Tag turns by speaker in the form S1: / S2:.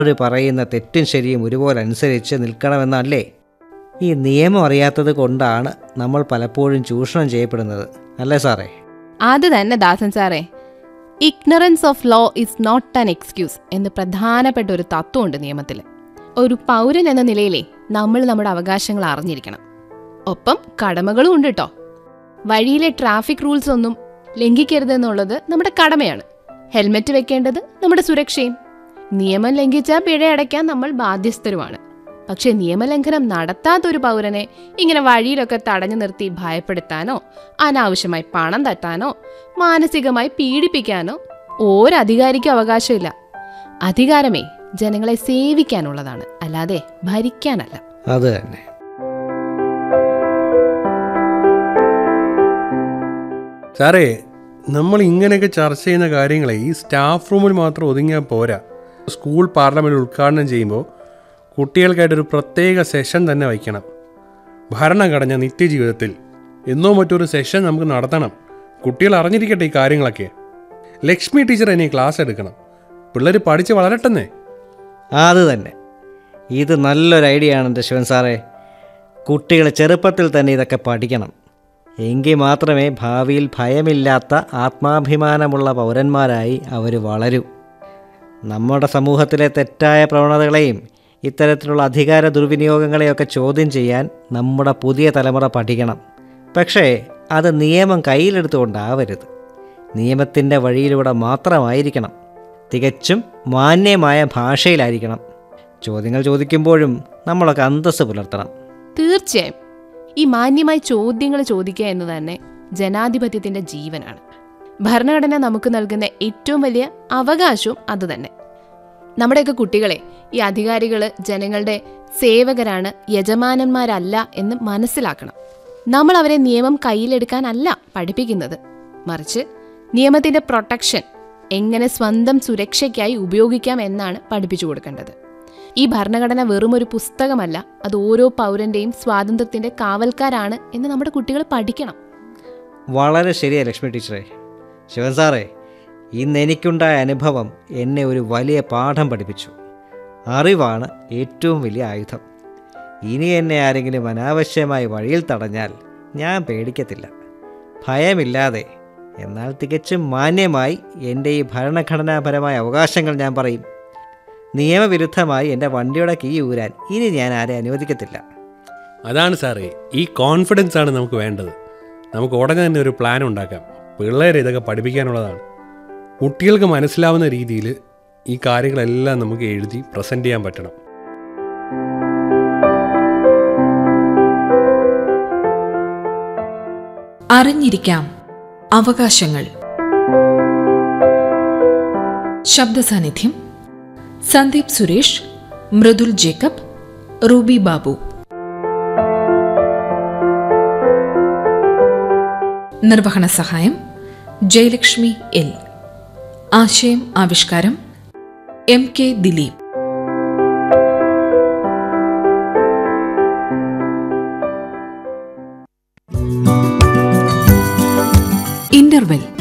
S1: ഒരു പറയുന്ന തെറ്റും ശരിയും ഒരുപോലെ അനുസരിച്ച് നിൽക്കണമെന്നല്ലേ ഈ നിയമം അറിയാത്തത് കൊണ്ടാണ് നമ്മൾ പലപ്പോഴും ചൂഷണം ചെയ്യപ്പെടുന്നത് അല്ലേ സാറേ
S2: അത് തന്നെ ദാസൻ സാറേ ignorance of law is not an excuse എന്ന് പ്രധാനപ്പെട്ട ഒരു തത്വമുണ്ട് നിയമത്തിൽ ഒരു പൗരൻ എന്ന നിലയിലെ നമ്മൾ നമ്മുടെ അവകാശങ്ങൾ അറിഞ്ഞിരിക്കണം ഒപ്പം കടമകളും ഉണ്ട് കേട്ടോ വഴിയിലെ ട്രാഫിക് റൂൾസ് ഒന്നും ലംഘിക്കരുതെന്നുള്ളത് നമ്മുടെ കടമയാണ് ഹെൽമെറ്റ് വെക്കേണ്ടത് നമ്മുടെ സുരക്ഷയും നിയമം ലംഘിച്ചാൽ പിഴ അടയ്ക്കാൻ നമ്മൾ ബാധ്യസ്ഥരുമാണ് പക്ഷേ നിയമലംഘനം നടത്താത്ത ഒരു പൗരനെ ഇങ്ങനെ വഴിയിലൊക്കെ തടഞ്ഞു നിർത്തി ഭയപ്പെടുത്താനോ അനാവശ്യമായി പണം തട്ടാനോ മാനസികമായി പീഡിപ്പിക്കാനോ ഒരധികാരിക്കും അവകാശമില്ല അധികാരമേ ജനങ്ങളെ സേവിക്കാനുള്ളതാണ് അല്ലാതെ ഭരിക്കാനല്ല
S1: അത് തന്നെ
S3: സാറേ നമ്മൾ ഇങ്ങനെയൊക്കെ ചർച്ച ചെയ്യുന്ന കാര്യങ്ങളെ ഈ സ്റ്റാഫ് റൂമിൽ മാത്രം ഒതുങ്ങിയാൽ പോരാ സ്കൂൾ പാർലമെൻറ്റ് ഉദ്ഘാടനം ചെയ്യുമ്പോൾ കുട്ടികൾക്കായിട്ടൊരു പ്രത്യേക സെഷൻ തന്നെ വയ്ക്കണം ഭരണഘടന നിത്യജീവിതത്തിൽ എന്നോ മറ്റൊരു സെഷൻ നമുക്ക് നടത്തണം കുട്ടികൾ അറിഞ്ഞിരിക്കട്ടെ ഈ കാര്യങ്ങളൊക്കെ ലക്ഷ്മി ടീച്ചർ ഇനി ക്ലാസ് എടുക്കണം പിള്ളേർ പഠിച്ച് വളരട്ടെന്നേ
S1: അത് തന്നെ ഇത് നല്ലൊരു ഐഡിയ ആണ് എൻ്റെ ശിവൻ സാറേ കുട്ടികൾ ചെറുപ്പത്തിൽ തന്നെ ഇതൊക്കെ പഠിക്കണം എങ്കിൽ മാത്രമേ ഭാവിയിൽ ഭയമില്ലാത്ത ആത്മാഭിമാനമുള്ള പൗരന്മാരായി അവർ വളരൂ നമ്മുടെ സമൂഹത്തിലെ തെറ്റായ പ്രവണതകളെയും ഇത്തരത്തിലുള്ള അധികാര ദുർവിനിയോഗങ്ങളെയൊക്കെ ചോദ്യം ചെയ്യാൻ നമ്മുടെ പുതിയ തലമുറ പഠിക്കണം പക്ഷേ അത് നിയമം കയ്യിലെടുത്തുകൊണ്ടാവരുത് നിയമത്തിൻ്റെ വഴിയിലൂടെ മാത്രമായിരിക്കണം തികച്ചും മാന്യമായ ഭാഷയിലായിരിക്കണം ചോദ്യങ്ങൾ ചോദിക്കുമ്പോഴും നമ്മളൊക്കെ അന്തസ്സ് പുലർത്തണം
S2: തീർച്ചയായും ഈ മാന്യമായി ചോദ്യങ്ങൾ ചോദിക്കുക എന്ന് തന്നെ ജനാധിപത്യത്തിന്റെ ജീവനാണ് ഭരണഘടന നമുക്ക് നൽകുന്ന ഏറ്റവും വലിയ അവകാശവും അതുതന്നെ നമ്മുടെയൊക്കെ കുട്ടികളെ ഈ അധികാരികൾ ജനങ്ങളുടെ സേവകരാണ് യജമാനന്മാരല്ല എന്ന് മനസ്സിലാക്കണം നമ്മൾ അവരെ നിയമം കയ്യിലെടുക്കാനല്ല പഠിപ്പിക്കുന്നത് മറിച്ച് നിയമത്തിന്റെ പ്രൊട്ടക്ഷൻ എങ്ങനെ സ്വന്തം സുരക്ഷയ്ക്കായി ഉപയോഗിക്കാം എന്നാണ് പഠിപ്പിച്ചു കൊടുക്കേണ്ടത് ഈ ഭരണഘടന വെറും ഒരു പുസ്തകമല്ല അത് ഓരോ പൗരന്റെയും സ്വാതന്ത്ര്യത്തിന്റെ കാവൽക്കാരാണ് എന്ന് നമ്മുടെ കുട്ടികൾ പഠിക്കണം
S1: വളരെ ശരിയാ ലക്ഷ്മി ടീച്ചറെ ശിവൻ സാറേ ഇന്ന് എനിക്കുണ്ടായ അനുഭവം എന്നെ ഒരു വലിയ പാഠം പഠിപ്പിച്ചു അറിവാണ് ഏറ്റവും വലിയ ആയുധം ഇനി എന്നെ ആരെങ്കിലും അനാവശ്യമായി വഴിയിൽ തടഞ്ഞാൽ ഞാൻ പേടിക്കത്തില്ല ഭയമില്ലാതെ എന്നാൽ തികച്ചും മാന്യമായി എൻ്റെ ഈ ഭരണഘടനാപരമായ അവകാശങ്ങൾ ഞാൻ പറയും നിയമവിരുദ്ധമായി എൻ്റെ വണ്ടിയുടെ കീ ഊരാൻ ഇനി ഞാൻ ആരെ അനുവദിക്കത്തില്ല
S3: അതാണ് സാറേ ഈ കോൺഫിഡൻസ് ആണ് നമുക്ക് വേണ്ടത് നമുക്ക് ഉടനെ തന്നെ ഒരു പ്ലാൻ ഉണ്ടാക്കാം പിള്ളേരെ ഇതൊക്കെ പഠിപ്പിക്കാനുള്ളതാണ് കുട്ടികൾക്ക് മനസ്സിലാവുന്ന രീതിയിൽ ഈ കാര്യങ്ങളെല്ലാം നമുക്ക് എഴുതി പ്രസൻറ്റ് ചെയ്യാൻ പറ്റണം
S4: അറിഞ്ഞിരിക്കാം അവകാശങ്ങൾ ശബ്ദസാന്നിധ്യം സന്ദീപ് സുരേഷ് മൃദുൽ ജേക്കബ് റൂബി ബാബു നിർവഹണ സഹായം ജയലക്ഷ്മി എൽ ആശയം ആവിഷ്കാരം എം കെ ദിലീപ് ഇന്റർവെൽ